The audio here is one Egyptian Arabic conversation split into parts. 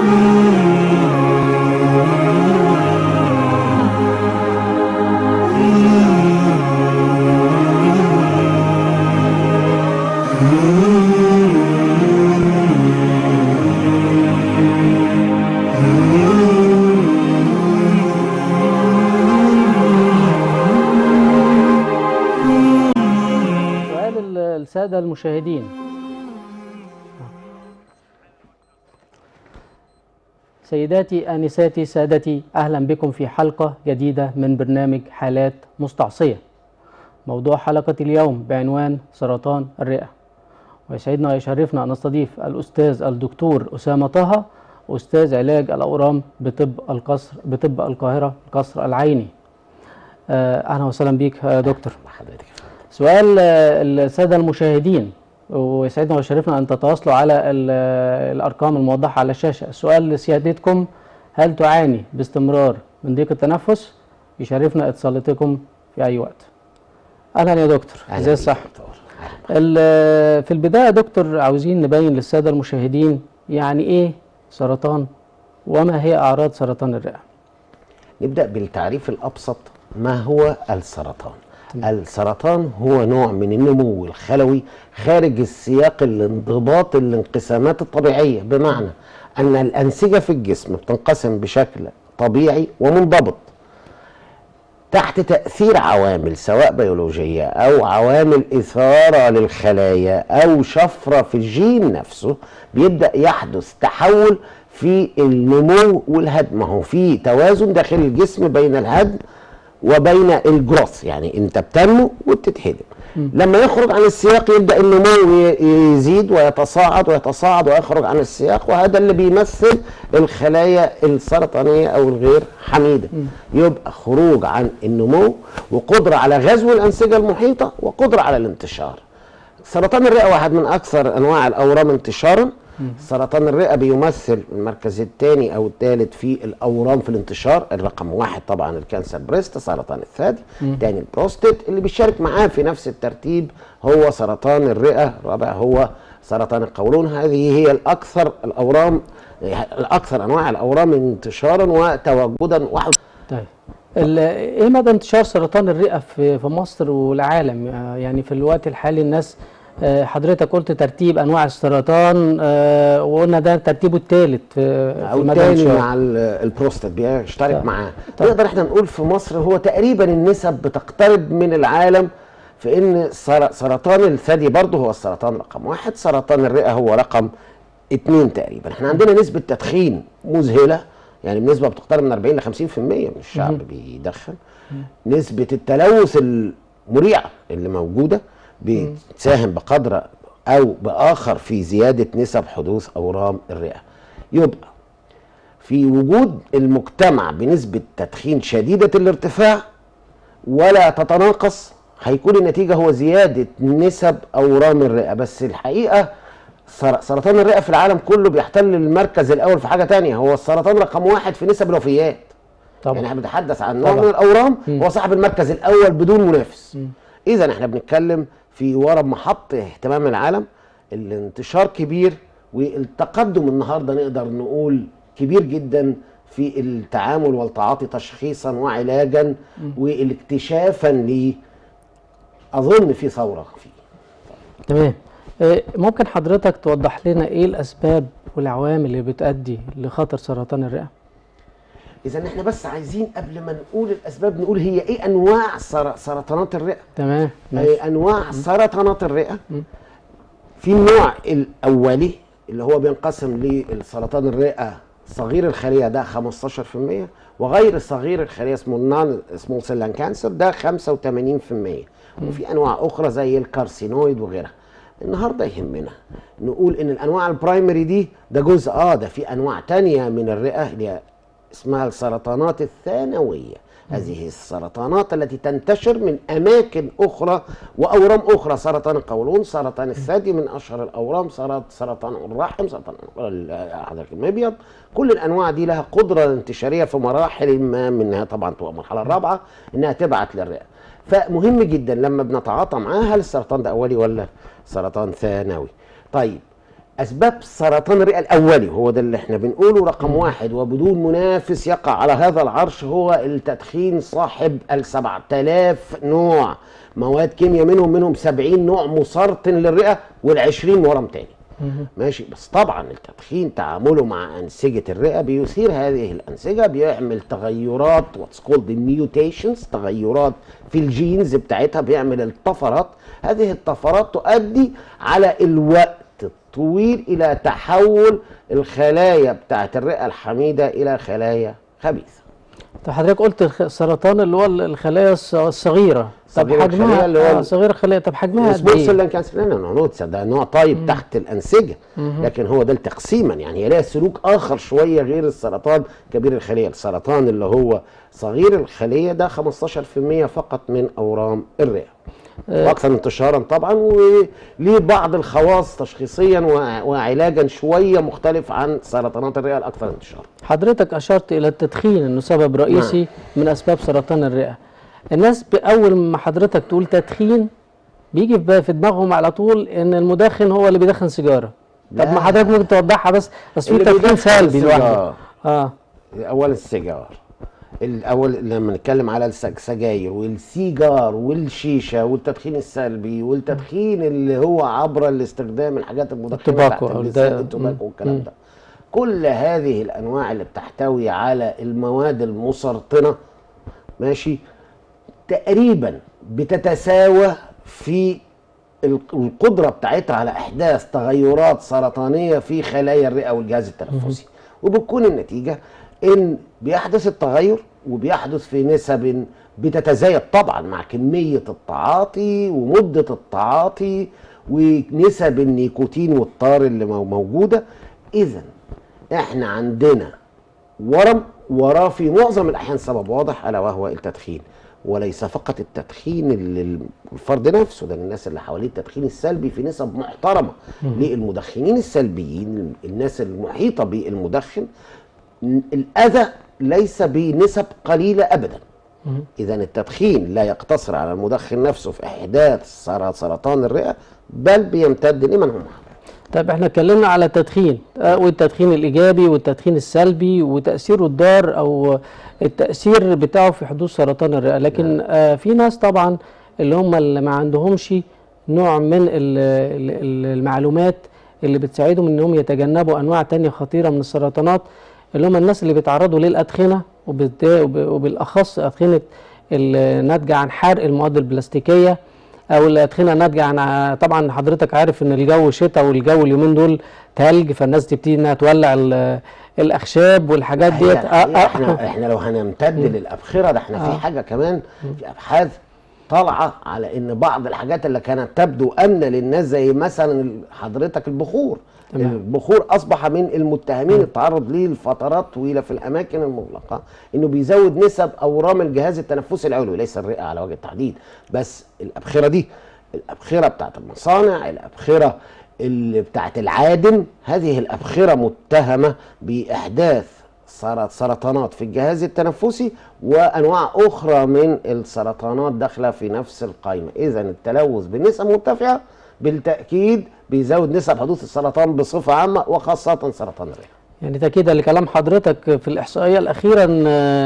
سؤال ال- السادة المشاهدين سيداتي آنساتي سادتي أهلا بكم في حلقة جديدة من برنامج حالات مستعصية موضوع حلقة اليوم بعنوان سرطان الرئة ويسعدنا ويشرفنا أن نستضيف الأستاذ الدكتور أسامة طه أستاذ علاج الأورام بطب القصر بطب القاهرة القصر العيني آه، أهلا وسهلا بك يا دكتور حضرتك سؤال آه، السادة المشاهدين ويسعدنا ويشرفنا أن تتواصلوا على ال- الأرقام الموضحة على الشاشة السؤال لسيادتكم هل تعاني باستمرار من ضيق التنفس يشرفنا اتصالاتكم في أي وقت أهلا يا دكتور أهلا ازي بيك الصحة يا دكتور. ال- في البداية يا دكتور عاوزين نبين للسادة المشاهدين يعني إيه سرطان وما هي أعراض سرطان الرئة نبدأ بالتعريف الأبسط ما هو السرطان السرطان هو نوع من النمو الخلوي خارج السياق الانضباط الانقسامات الطبيعية بمعنى أن الأنسجة في الجسم بتنقسم بشكل طبيعي ومنضبط تحت تأثير عوامل سواء بيولوجية أو عوامل إثارة للخلايا أو شفرة في الجين نفسه بيبدأ يحدث تحول في النمو والهدم ما هو في توازن داخل الجسم بين الهدم وبين الجروث يعني انت بتنمو وبتتهدم لما يخرج عن السياق يبدا النمو ي- يزيد ويتصاعد ويتصاعد ويخرج عن السياق وهذا اللي بيمثل الخلايا السرطانيه او الغير حميده يبقى خروج عن النمو وقدره على غزو الانسجه المحيطه وقدره على الانتشار سرطان الرئه واحد من اكثر انواع الاورام انتشارا سرطان الرئه بيمثل المركز الثاني او الثالث في الاورام في الانتشار الرقم واحد طبعا الكانسر بريست سرطان الثدي ثاني البروستات اللي بيشارك معاه في نفس الترتيب هو سرطان الرئه الرابع هو سرطان القولون هذه هي الاكثر الاورام الاكثر انواع الاورام انتشارا وتواجدا واحد طيب ال- ايه مدى انتشار سرطان الرئه في في مصر والعالم آه، يعني في الوقت الحالي الناس آه، حضرتك قلت ترتيب انواع السرطان آه، وقلنا ده ترتيبه الثالث في في او مدى تاني انتشاره. مع ال- البروستات بيشترك طيب. معاه طيب. نقدر احنا نقول في مصر هو تقريبا النسب بتقترب من العالم في ان سر- سرطان الثدي برضه هو السرطان رقم واحد سرطان الرئه هو رقم اتنين تقريبا احنا عندنا نسبه تدخين مذهله يعني بنسبه بتقترب من 40 ل 50% من الشعب بيدخن نسبه التلوث المريعه اللي موجوده بتساهم بقدر او باخر في زياده نسب حدوث اورام الرئه يبقى في وجود المجتمع بنسبة تدخين شديدة الارتفاع ولا تتناقص هيكون النتيجة هو زيادة نسب أورام الرئة بس الحقيقة سر- سرطان الرئة في العالم كله بيحتل المركز الأول في حاجة تانية هو السرطان رقم واحد في نسب الوفيات طبعا يعني احنا بنتحدث عن نوع طبعا. من الاورام هو صاحب المركز الاول بدون منافس اذا احنا بنتكلم في ورم محط اهتمام العالم الانتشار كبير والتقدم النهارده نقدر نقول كبير جدا في التعامل والتعاطي تشخيصا وعلاجا والاكتشافا ل اظن في ثوره فيه تمام آه، ممكن حضرتك توضح لنا ايه الاسباب والعوامل اللي بتؤدي لخطر سرطان الرئه اذا احنا بس عايزين قبل ما نقول الاسباب نقول هي ايه انواع سر- سرطانات الرئه تمام ماشي آه، انواع سرطانات الرئه في النوع الاولي اللي هو بينقسم للسرطان الرئه صغير الخليه ده 15% وغير صغير الخليه اسمه النون سمول سيل لان كانسر ده 85% وفي انواع اخرى زي الكارسينويد وغيرها النهارده يهمنا نقول ان الانواع البرايمري دي ده جزء اه ده في انواع تانية من الرئه اللي هي اسمها السرطانات الثانويه هذه السرطانات التي تنتشر من اماكن اخرى واورام اخرى سرطان القولون سرطان الثدي من اشهر الاورام سرط- سرطان الرحم سرطان ال- حضرتك المبيض كل الانواع دي لها قدره انتشاريه في مراحل ما منها طبعا تبقى المرحله الرابعه انها تبعت للرئه فمهم جدا لما بنتعاطى معاه هل السرطان ده اولي ولا سرطان ثانوي طيب اسباب سرطان الرئه الاولي هو ده اللي احنا بنقوله رقم واحد وبدون منافس يقع على هذا العرش هو التدخين صاحب ال 7000 نوع مواد كيمياء منهم منهم 70 نوع مسرطن للرئه وال20 ورم تاني ماشي بس طبعا التدخين تعامله مع انسجه الرئه بيثير هذه الانسجه بيعمل تغيرات واتس كولد ميوتيشنز تغيرات في الجينز بتاعتها بيعمل الطفرات هذه الطفرات تؤدي على الوقت الطويل الى تحول الخلايا بتاعت الرئه الحميده الى خلايا خبيثه طب حضرتك قلت الخ- السرطان اللي هو الخلايا الص- الصغيره طب صغير حجمها الخلية اللي هو آه صغير الخليه طب حجمها قد سمول ايه؟ سيل كانسر لا لا نوتس ده نوع طيب تحت الانسجه لكن هو ده تقسيما يعني هي لها سلوك اخر شويه غير السرطان كبير الخليه السرطان اللي هو صغير الخليه ده 15% فقط من اورام الرئه واكثر انتشارا طبعا وليه بعض الخواص تشخيصيا وع- وعلاجا شويه مختلف عن سرطانات الرئه الاكثر انتشارا حضرتك اشرت الى التدخين انه سبب رئيسي من اسباب سرطان الرئه الناس ب- اول ما حضرتك تقول تدخين بيجي في ب- في دماغهم على طول ان المدخن هو اللي بيدخن سيجاره طب لا. ما حضرتك ممكن توضحها بس بس في اللي تدخين بيدخن سلبي لوحده سيجار. اه اولا السيجار الاول لما نتكلم على السجاير والسيجار والشيشه والتدخين السلبي والتدخين اللي هو عبر الاستخدام الحاجات المدخنه التباكو تحت أو اللسان، الدا- التباكو مم. والكلام مم. ده كل هذه الانواع اللي بتحتوي على المواد المسرطنه ماشي تقريبا بتتساوى في الق- القدرة بتاعتها على إحداث تغيرات سرطانية في خلايا الرئة والجهاز التنفسي وبتكون النتيجة إن بيحدث التغير وبيحدث في نسب بتتزايد طبعا مع كمية التعاطي ومدة التعاطي ونسب النيكوتين والطار اللي مو- موجودة إذا إحنا عندنا ورم وراه في معظم الاحيان سبب واضح الا وهو التدخين وليس فقط التدخين اللي الفرد نفسه ده الناس اللي حواليه التدخين السلبي في نسب محترمه للمدخنين السلبيين الناس المحيطه بالمدخن الاذى ليس بنسب قليله ابدا اذا التدخين لا يقتصر على المدخن نفسه في احداث سر- سرطان الرئه بل بيمتد لمن هم حوله طيب احنا اتكلمنا على التدخين آه، والتدخين الايجابي والتدخين السلبي وتاثيره الضار او التاثير بتاعه في حدوث سرطان الرئه لكن آه في ناس طبعا اللي هم اللي ما عندهمش نوع من ال- ال- ال- المعلومات اللي بتساعدهم انهم يتجنبوا انواع تانية خطيره من السرطانات اللي هم الناس اللي بيتعرضوا للادخنه وبالت- وب- وبالاخص ادخنه الناتجه عن حرق المواد البلاستيكيه او الادخنه ناتجه عن طبعا حضرتك عارف ان الجو شتاء والجو اليومين دول تلج فالناس تبتدي انها تولع ال- الاخشاب والحاجات هي ديت الحقيقة احنا احنا لو هنمتد للابخره ده احنا في حاجه كمان في ابحاث طالعه على ان بعض الحاجات اللي كانت تبدو امنه للناس زي مثلا حضرتك البخور تمام. البخور اصبح من المتهمين التعرض ليه لفترات طويله في الاماكن المغلقه انه بيزود نسب اورام الجهاز التنفسي العلوي ليس الرئه على وجه التحديد بس الابخره دي الابخره بتاعت المصانع الابخره اللي بتاعت العادم هذه الابخره متهمه باحداث سر- سرطانات في الجهاز التنفسي وانواع اخرى من السرطانات داخله في نفس القائمه اذا التلوث بنسب مرتفعه بالتاكيد بيزود نسب حدوث السرطان بصفه عامه وخاصه سرطان الرئه يعني تاكيدا لكلام حضرتك في الاحصائيه الاخيره ان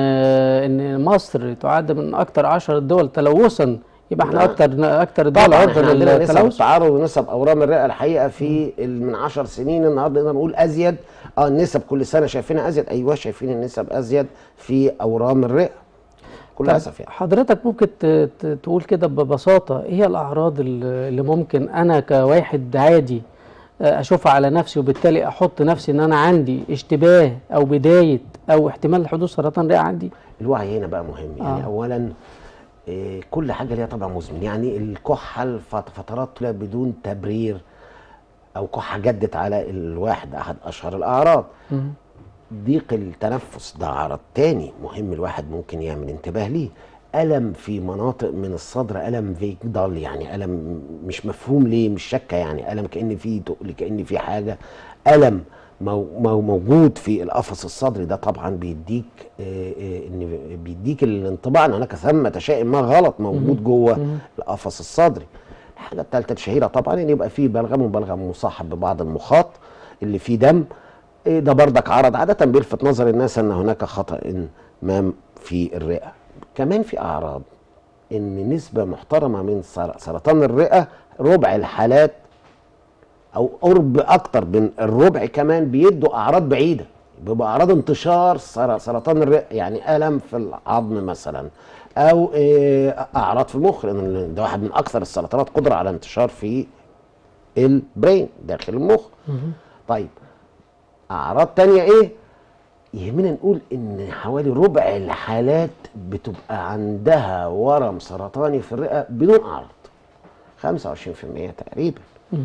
ان مصر تعد من اكثر 10 دول تلوثا يبقى احنا نعم. اكثر اكثر الدول طبعا عرضه احنا عندنا نسب للتلوث التعرض ونسب اورام الرئه الحقيقه في ال- من 10 سنين النهارده نقدر نقول ازيد اه النسب كل سنه شايفينها ازيد ايوه شايفين النسب ازيد في اورام الرئه كل طب اسف يعني حضرتك ممكن ت- ت- تقول كده ببساطة ايه هي الأعراض ال- اللي ممكن أنا كواحد عادي آه، أشوفها على نفسي وبالتالي أحط نفسي إن أنا عندي اشتباه أو بداية أو احتمال حدوث سرطان رئة عندي الوعي هنا بقى مهم يعني آه. اولا إيه كل حاجه ليها طبع مزمن يعني الكحه الفت- فترات طلع بدون تبرير او كحه جدت على الواحد احد اشهر الاعراض مم. ضيق التنفس ده عرض تاني مهم الواحد ممكن يعمل انتباه ليه ألم في مناطق من الصدر ألم فيجدال يعني ألم مش مفهوم ليه مش شكة يعني ألم كأن في تقل كأن في حاجة ألم مو مو موجود في القفص الصدري ده طبعا بيديك آه، آه، ان بيديك الانطباع ان هناك ثمة شيء ما غلط موجود جوه القفص الصدري الحاجه الثالثه الشهيره طبعا ان يبقى في بلغم وبلغم مصاحب ببعض المخاط اللي فيه دم إيه ده بردك عرض عاده بيلفت نظر الناس ان هناك خطا ما في الرئه كمان في اعراض ان نسبه محترمه من سر- سرطان الرئه ربع الحالات او قرب اكتر من الربع كمان بيدوا اعراض بعيده بيبقى اعراض انتشار سر- سرطان الرئه يعني الم في العظم مثلا او إيه، اعراض في المخ لان ده واحد من اكثر السرطانات قدره على انتشار في البرين داخل المخ طيب اعراض تانية ايه يهمنا نقول ان حوالي ربع الحالات بتبقى عندها ورم سرطاني في الرئه بدون اعراض 25% تقريبا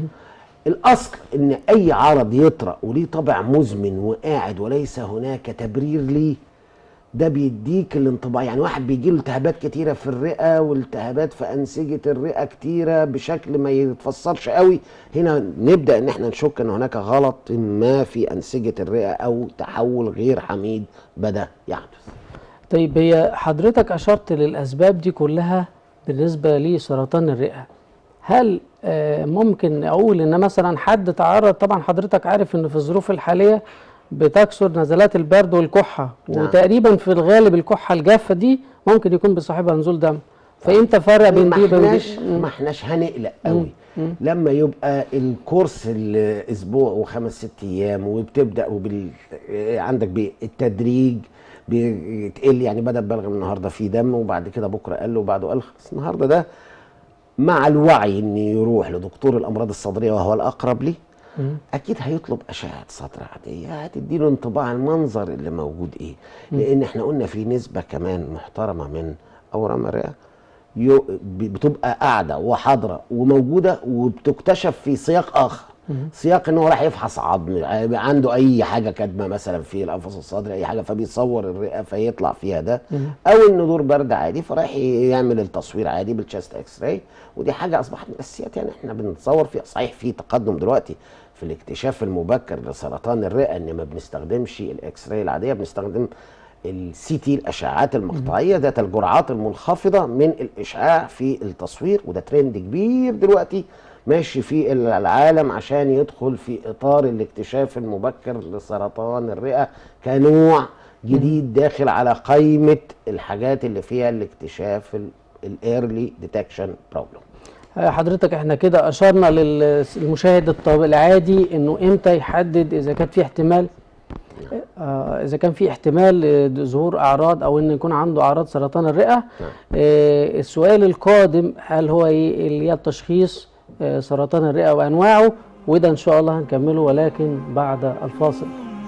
الاصل ان اي عرض يطرا وليه طابع مزمن وقاعد وليس هناك تبرير ليه ده بيديك الانطباع يعني واحد بيجي له التهابات كتيره في الرئه والتهابات في انسجه الرئه كتيره بشكل ما يتفسرش قوي هنا نبدا ان احنا نشك ان هناك غلط ما في انسجه الرئه او تحول غير حميد بدا يحدث طيب هي حضرتك أشرت للأسباب دي كلها بالنسبة لسرطان الرئة هل آه، ممكن أقول إن مثلا حد تعرض طبعا حضرتك عارف إن في الظروف الحالية بتكثر نزلات البرد والكحة نعم. وتقريبا في الغالب الكحة الجافة دي ممكن يكون بصاحبها نزول دم فأنت فرق بين ما دي وبين احناش دي ما احناش هنقلق قوي لما يبقى الكورس الاسبوع وخمس ست ايام وبتبدا وبال آه، عندك بالتدريج بتقل يعني بدا بلغم النهارده في دم وبعد كده بكره قل وبعده قل خلاص النهارده ده مع الوعي ان يروح لدكتور الامراض الصدريه وهو الاقرب ليه اكيد هيطلب اشعه صدر عاديه هتدي له انطباع المنظر اللي موجود ايه لان احنا قلنا في نسبه كمان محترمه من اورام الرئه يو- ب- بتبقى قاعده وحاضره وموجوده وبتكتشف في سياق اخر سياق ان هو راح يفحص عظم عنده اي حاجه كدمه مثلا في الانفاس الصدري اي حاجه فبيصور الرئه فيطلع فيها ده او انه دور برد عادي فرايح يعمل التصوير عادي بالتشست اكس راي ودي حاجه اصبحت من الاساسيات يعني احنا بنتصور فيها صحيح في تقدم دلوقتي في الاكتشاف المبكر لسرطان الرئه ان ما بنستخدمش الاكس راي العاديه بنستخدم السي تي الاشعاعات المقطعيه ذات الجرعات المنخفضه من الاشعاع في التصوير وده ترند كبير دلوقتي ماشي في العالم عشان يدخل في اطار الاكتشاف المبكر لسرطان الرئه كنوع جديد داخل على قائمه الحاجات اللي فيها الاكتشاف الايرلي ديتكشن بروبلم آه، حضرتك احنا كده اشرنا للمشاهد الطب- العادي انه امتى يحدد اذا كان في احتمال آه، اذا كان في احتمال آه، ظهور اعراض او ان يكون عنده اعراض سرطان الرئه نعم. آه، السؤال القادم هل هو ايه اللي هي التشخيص آه، سرطان الرئه وانواعه وده ان شاء الله هنكمله ولكن بعد الفاصل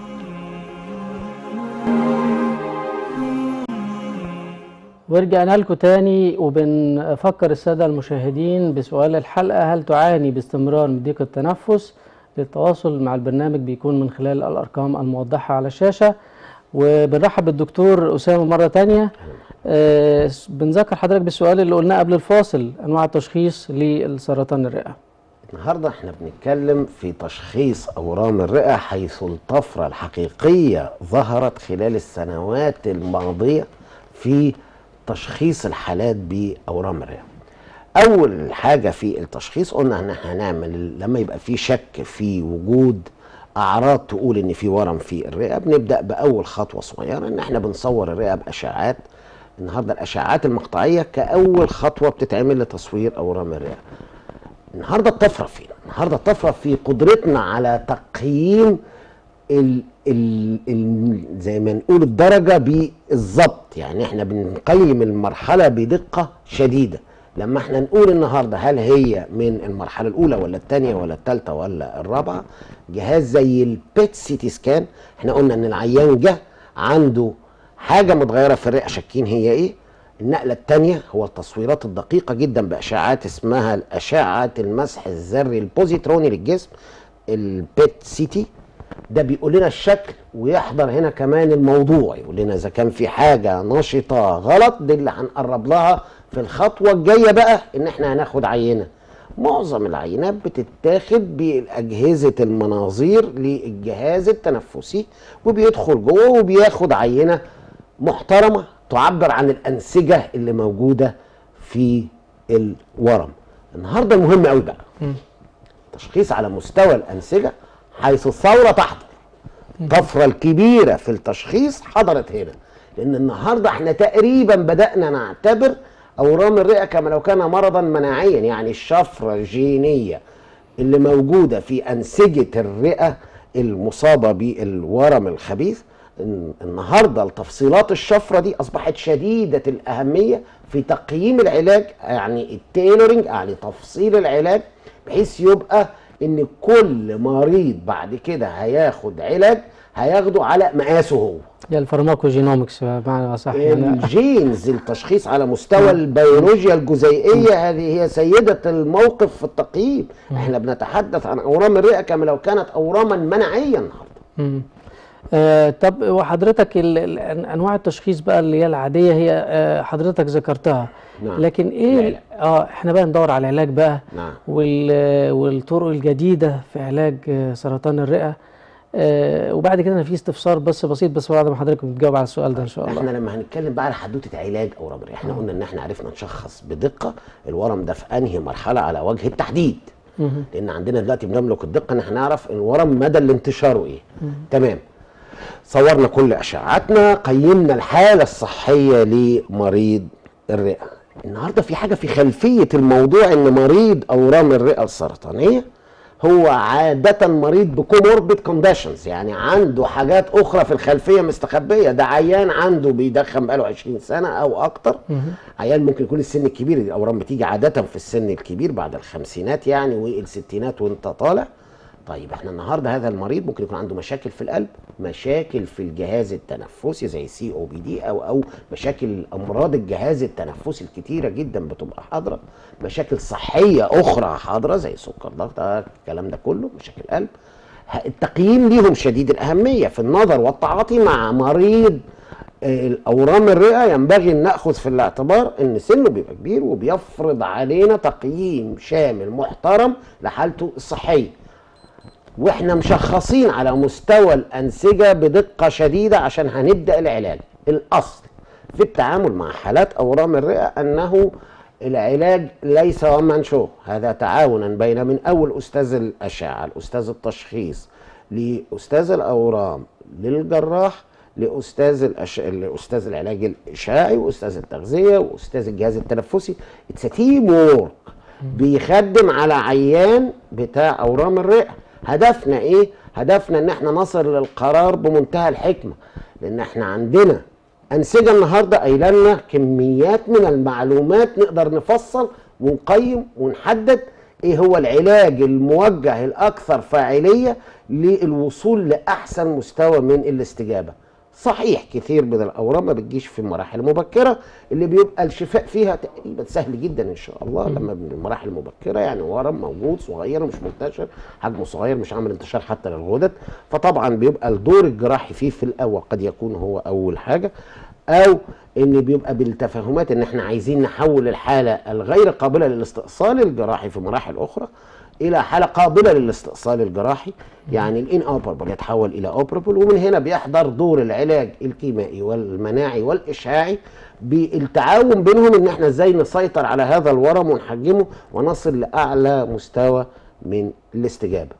ورجعنا لكم تاني وبنفكر السادة المشاهدين بسؤال الحلقة هل تعاني باستمرار من ضيق التنفس للتواصل مع البرنامج بيكون من خلال الأرقام الموضحة على الشاشة وبنرحب بالدكتور أسامة مرة تانية آه، بنذكر حضرتك بالسؤال اللي قلناه قبل الفاصل أنواع التشخيص للسرطان الرئة النهارده احنا بنتكلم في تشخيص اورام الرئه حيث الطفره الحقيقيه ظهرت خلال السنوات الماضيه في تشخيص الحالات باورام الرئه. اول حاجه في التشخيص قلنا ان احنا هنعمل لما يبقى في شك في وجود اعراض تقول ان في ورم في الرئه بنبدا باول خطوه صغيره ان احنا بنصور الرئه باشعاعات النهارده الاشعاعات المقطعيه كاول خطوه بتتعمل لتصوير اورام الرئه. النهارده الطفره فين؟ النهارده الطفره في قدرتنا على تقييم ال ال ال زي ما نقول الدرجه بالظبط يعني احنا بنقيم المرحله بدقه شديده لما احنا نقول النهارده هل هي من المرحله الاولى ولا الثانيه ولا الثالثه ولا الرابعه جهاز زي البيت سيتي سكان احنا قلنا ان العيان جه عنده حاجه متغيره في الرئه شاكين هي ايه النقله الثانيه هو التصويرات الدقيقه جدا باشعاعات اسمها الاشعه المسح الذري البوزيتروني للجسم البيت سيتي ده بيقول لنا الشكل ويحضر هنا كمان الموضوع يقول لنا اذا كان في حاجه نشطه غلط دي اللي هنقرب لها في الخطوه الجايه بقى ان احنا هناخد عينه معظم العينات بتتاخد باجهزه المناظير للجهاز التنفسي وبيدخل جوه وبياخد عينه محترمه تعبر عن الانسجه اللي موجوده في الورم النهارده المهم قوي بقى تشخيص على مستوى الانسجه حيث الثوره تحضر الطفره الكبيره في التشخيص حضرت هنا لان النهارده احنا تقريبا بدانا نعتبر اورام الرئه كما لو كان مرضا مناعيا يعني الشفره الجينيه اللي موجوده في انسجه الرئه المصابه بالورم الخبيث الن- النهارده التفصيلات الشفره دي اصبحت شديده الاهميه في تقييم العلاج يعني التيلورنج يعني تفصيل العلاج بحيث يبقى ان كل مريض بعد كده هياخد علاج هياخده على مقاسه هو يا الفارماكوجينومكس بمعنى صح يعني الجينز التشخيص على مستوى البيولوجيا الجزيئيه هذه هي سيده الموقف في التقييم احنا بنتحدث عن اورام الرئه كما لو كانت اوراما مناعيه النهارده مم. آه طب وحضرتك ال- ال- انواع التشخيص بقى اللي هي العاديه هي آه حضرتك ذكرتها نعم. لكن ايه ال- العلاج. اه احنا بقى ندور على العلاج بقى نعم. وال والطرق الجديده في علاج آه، سرطان الرئه آه وبعد كده انا في استفسار بس بسيط بس بعد ما حضرتك بتجاوب على السؤال ده ان شاء الله احنا لما هنتكلم بقى على حدوته علاج اورام الرئه احنا قلنا ان احنا عرفنا نشخص بدقه الورم ده في انهي مرحله على وجه التحديد مهم. لان عندنا دلوقتي بنملك الدقه ان احنا نعرف الورم مدى الانتشار ايه تمام صورنا كل اشعاعاتنا قيمنا الحاله الصحيه لمريض الرئه النهارده في حاجه في خلفيه الموضوع ان مريض اورام الرئه السرطانيه هو عادة مريض بكوموربيد كونديشنز يعني عنده حاجات أخرى في الخلفية مستخبية ده عيان عنده بيدخن بقاله 20 سنة أو أكتر عيان ممكن يكون السن الكبير الأورام بتيجي عادة في السن الكبير بعد الخمسينات يعني والستينات وأنت طالع طيب احنا النهارده هذا المريض ممكن يكون عنده مشاكل في القلب مشاكل في الجهاز التنفسي زي سي او بي دي او او مشاكل امراض الجهاز التنفسي الكتيره جدا بتبقى حاضره مشاكل صحيه اخرى حاضره زي سكر ضغط آه، الكلام ده كله مشاكل قلب ه- التقييم ليهم شديد الاهميه في النظر والتعاطي مع مريض آه، الاورام الرئه ينبغي ان ناخذ في الاعتبار ان سنه بيبقى كبير وبيفرض علينا تقييم شامل محترم لحالته الصحيه واحنا مشخصين على مستوى الانسجه بدقه شديده عشان هنبدا العلاج الاصل في التعامل مع حالات اورام الرئه انه العلاج ليس ومن شو هذا تعاونا بين من اول استاذ الاشعه الاستاذ التشخيص لاستاذ الاورام للجراح لاستاذ الأش... لاستاذ العلاج الاشعاعي واستاذ التغذيه واستاذ الجهاز التنفسي اتس تيم وورك بيخدم على عيان بتاع اورام الرئه هدفنا ايه هدفنا ان احنا نصل للقرار بمنتهى الحكمه لان احنا عندنا انسجه النهارده قايله لنا كميات من المعلومات نقدر نفصل ونقيم ونحدد ايه هو العلاج الموجه الاكثر فاعليه للوصول لاحسن مستوى من الاستجابه صحيح كثير من الاورام ما بتجيش في مراحل مبكره اللي بيبقى الشفاء فيها تقريبا سهل جدا ان شاء الله لما من المراحل المبكره يعني ورم موجود صغير مش منتشر حجمه صغير مش عامل انتشار حتى للغدد فطبعا بيبقى الدور الجراحي فيه في الاول قد يكون هو اول حاجه او ان بيبقى بالتفاهمات ان احنا عايزين نحول الحاله الغير قابله للاستئصال الجراحي في مراحل اخرى الى حاله قابله للاستئصال الجراحي يعني الان اوبربل يتحول الى اوبربل ومن هنا بيحضر دور العلاج الكيميائي والمناعي والاشعاعي بالتعاون بينهم ان احنا ازاي نسيطر على هذا الورم ونحجمه ونصل لاعلى مستوى من الاستجابه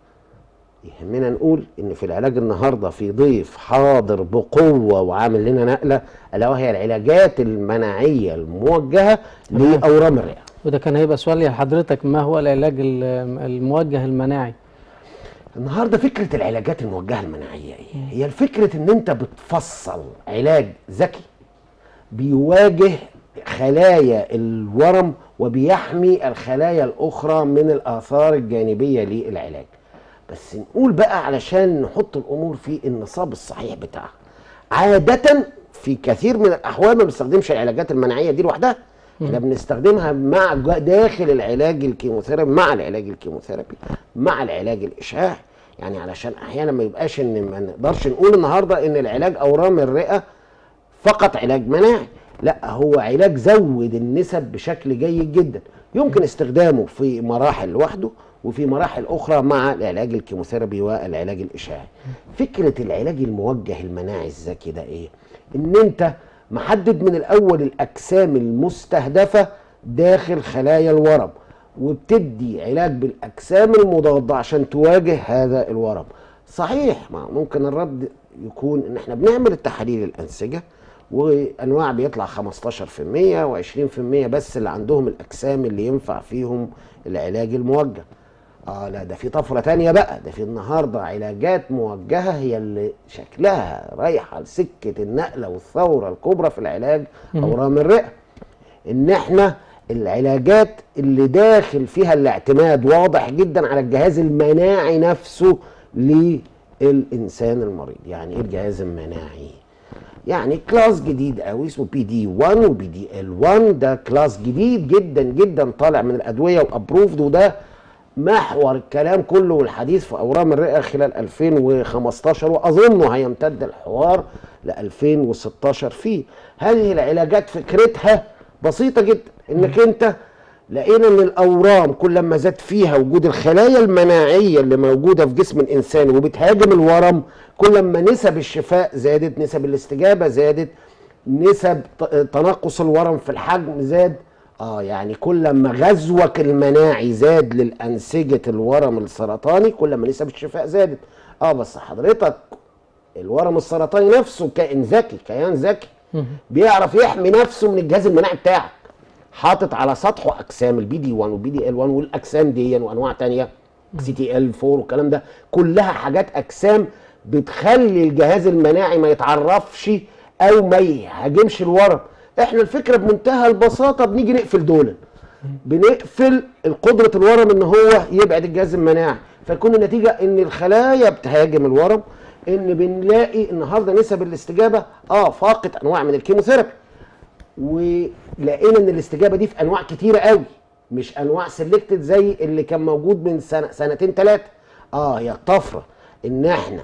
يهمنا نقول ان في العلاج النهارده في ضيف حاضر بقوه وعامل لنا نقله الا وهي العلاجات المناعيه الموجهه لاورام الرئه وده كان هيبقى سؤال لحضرتك ما هو العلاج ال- الموجه المناعي النهارده فكره العلاجات الموجهه المناعيه ايه؟ هي الفكره ان انت بتفصل علاج ذكي بيواجه خلايا الورم وبيحمي الخلايا الاخرى من الاثار الجانبيه للعلاج. بس نقول بقى علشان نحط الامور في النصاب الصحيح بتاعها. عاده في كثير من الاحوال ما بنستخدمش العلاجات المناعيه دي لوحدها. احنا بنستخدمها مع جا- داخل العلاج الكيموثيرابي مع العلاج الكيموثيرابي مع العلاج الاشعاعي يعني علشان احيانا ما يبقاش ان ما نقدرش نقول النهارده ان العلاج اورام الرئه فقط علاج مناعي لا هو علاج زود النسب بشكل جيد جدا يمكن استخدامه في مراحل لوحده وفي مراحل اخرى مع العلاج الكيموثيرابي والعلاج الاشعاعي فكره العلاج الموجه المناعي الذكي ده ايه ان انت محدد من الاول الاجسام المستهدفه داخل خلايا الورم وبتدي علاج بالاجسام المضاده عشان تواجه هذا الورم صحيح ما ممكن الرد يكون ان احنا بنعمل التحاليل الانسجه وانواع بيطلع 15% و20% بس اللي عندهم الاجسام اللي ينفع فيهم العلاج الموجه اه لا ده في طفره تانية بقى ده في النهارده علاجات موجهه هي اللي شكلها رايحه لسكه النقله والثوره الكبرى في العلاج اورام الرئه ان احنا العلاجات اللي داخل فيها الاعتماد واضح جدا على الجهاز المناعي نفسه للانسان المريض يعني ايه الجهاز المناعي يعني كلاس جديد قوي اسمه بي دي 1 وبي دي ال 1 ده كلاس جديد جدا جدا طالع من الادويه وابروفد وده محور الكلام كله والحديث في اورام الرئه خلال 2015 واظنه هيمتد الحوار ل 2016 فيه هذه العلاجات فكرتها بسيطه جدا انك انت لقينا ان الاورام كل ما زاد فيها وجود الخلايا المناعيه اللي موجوده في جسم الانسان وبتهاجم الورم كل ما نسب الشفاء زادت نسب الاستجابه زادت نسب ت- تناقص الورم في الحجم زاد اه يعني كل ما غزوك المناعي زاد للانسجه الورم السرطاني كل ما نسب الشفاء زادت اه بس حضرتك الورم السرطاني نفسه كائن ذكي كيان ذكي بيعرف يحمي نفسه من الجهاز المناعي بتاعك حاطط على سطحه اجسام البي دي 1 والبي دي ال 1 والاجسام دي وانواع تانية سي تي ال 4 والكلام ده كلها حاجات اجسام بتخلي الجهاز المناعي ما يتعرفش او ما يهاجمش الورم احنا الفكره بمنتهى البساطه بنيجي نقفل دول بنقفل قدره الورم ان هو يبعد الجهاز المناعي فيكون النتيجه ان الخلايا بتهاجم الورم ان بنلاقي النهارده نسب الاستجابه اه فاقت انواع من الكيموثيرابي ولقينا ان الاستجابه دي في انواع كتيره قوي مش انواع سيلكتد زي اللي كان موجود من سنه سنتين ثلاثه اه هي الطفره ان احنا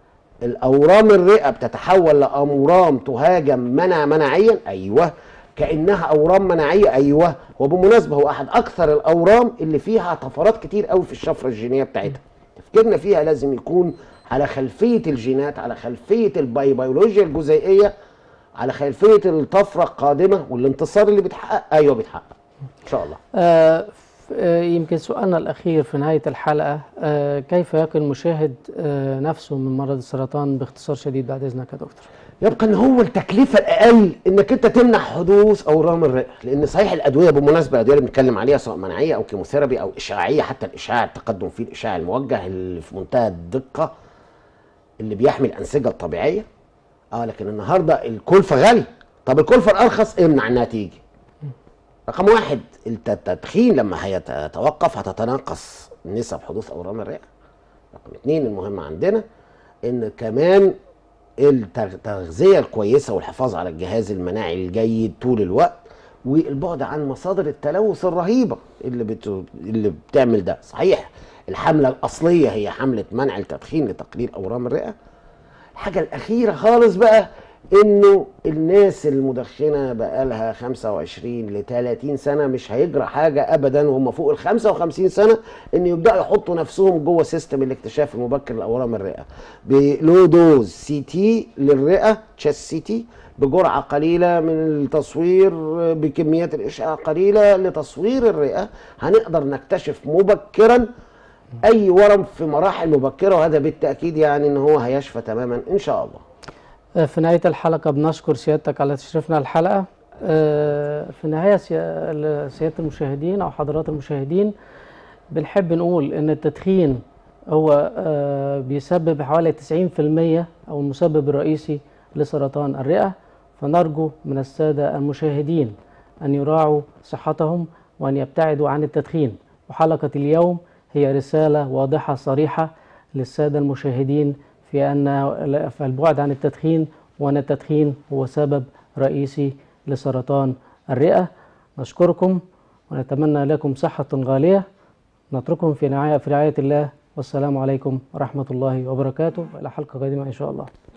الاورام الرئه بتتحول لاورام تهاجم منع مناعيا ايوه كانها اورام مناعيه ايوه وبالمناسبه هو احد اكثر الاورام اللي فيها طفرات كتير قوي في الشفره الجينيه بتاعتها تفكيرنا فيها لازم يكون على خلفيه الجينات على خلفيه البيولوجيا الجزيئيه على خلفيه الطفره القادمه والانتصار اللي بيتحقق ايوه بيتحقق ان شاء الله آه، ف- آه، يمكن سؤالنا الأخير في نهاية الحلقة آه، كيف يقي المشاهد آه، نفسه من مرض السرطان باختصار شديد بعد إذنك يا دكتور يبقى ان هو التكلفه الاقل انك انت تمنع حدوث اورام الرئه لان صحيح الادويه بالمناسبه الادويه اللي بنتكلم عليها سواء مناعيه او كيموثيرابي او اشعاعيه حتى الاشعاع التقدم فيه الاشعاع الموجه اللي في منتهى الدقه اللي بيحمي الانسجه الطبيعيه اه لكن النهارده الكلفه غاليه طب الكلفه الارخص امنع انها تيجي رقم واحد الت- التدخين لما هيتوقف هتتناقص نسب حدوث اورام الرئه رقم اتنين المهم عندنا ان كمان التغذيه الكويسه والحفاظ على الجهاز المناعي الجيد طول الوقت والبعد عن مصادر التلوث الرهيبه اللي بت... اللي بتعمل ده صحيح الحمله الاصليه هي حمله منع التدخين لتقليل اورام الرئه الحاجه الاخيره خالص بقى انه الناس المدخنه بقالها 25 ل 30 سنه مش هيجرى حاجه ابدا وهم فوق ال 55 سنه ان يبداوا يحطوا نفسهم جوه سيستم الاكتشاف المبكر لاورام الرئه بلو دوز سي تي للرئه تشيست سي تي بجرعه قليله من التصوير بكميات الاشعاع قليله لتصوير الرئه هنقدر نكتشف مبكرا اي ورم في مراحل مبكره وهذا بالتاكيد يعني ان هو هيشفى تماما ان شاء الله آه، في نهاية الحلقة بنشكر سيادتك على تشريفنا الحلقة آه، في النهاية سيا- سيادة المشاهدين أو حضرات المشاهدين بنحب نقول إن التدخين هو آه، بيسبب حوالي 90% أو المسبب الرئيسي لسرطان الرئة فنرجو من السادة المشاهدين أن يراعوا صحتهم وأن يبتعدوا عن التدخين وحلقة اليوم هي رسالة واضحة صريحة للسادة المشاهدين في أن في البعد عن التدخين وأن التدخين هو سبب رئيسي لسرطان الرئة نشكركم ونتمنى لكم صحة غالية نترككم في رعاية في رعاية الله والسلام عليكم ورحمة الله وبركاته وإلى حلقة قادمة إن شاء الله